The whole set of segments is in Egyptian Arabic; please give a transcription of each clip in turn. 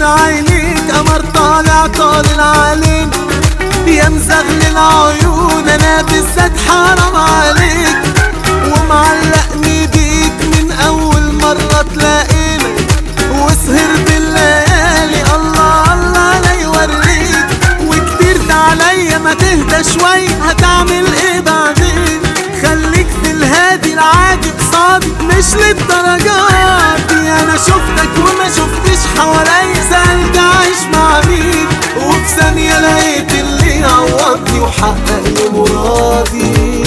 ساحر عينيك قمر طالع طالع علينا يا مزغلل عيون انا بالذات حرام عليك ومعلقني بيك من اول مرة تلاقينا وسهرت الليالي الله الله لا يوريك وكترت عليا ما تهدى شوي هتعمل ايه بعدين خليك في الهادي العادي قصادي مش للدرجات دي انا شفتك وما شفتش حواليا سألت عايش مع مين وفي ثانية لقيت اللي يعوضني وحقق لي مرادي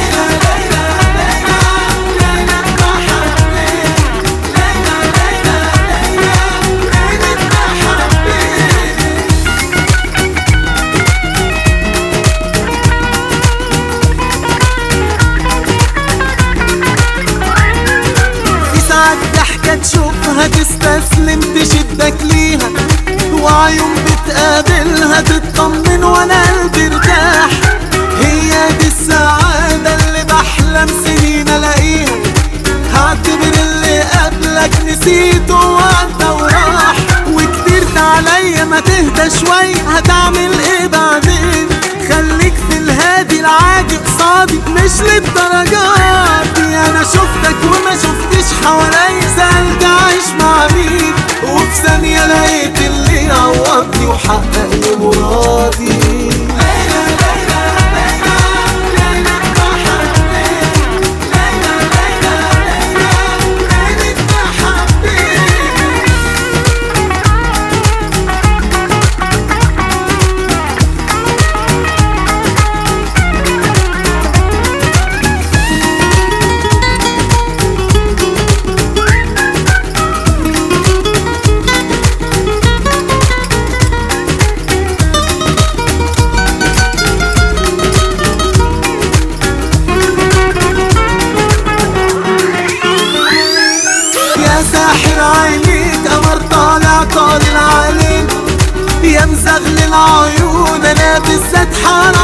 في ساعات ضحكة تشوفها تستسلم تشدك ليها وعيون بتقابلها تطمن وانا قلبي ارتاح هي دي السعادة اللي بحلم سنين الاقيها هعتبر اللي قبلك نسيته وعدى وراح وكترت عليا ما تهدى شوي هتعمل ايه بعدين خليك في الهادي العادي قصادي مش للدرجات دي انا شفتك وما شفتش حواليا سألت عايش مع مين وفي ثانية لقيت اللي يعوضني وحقق لي مرادي يا ساحر عينيك قمر طالع طالع علينا يا مزغلل عيون انا بالذات حرام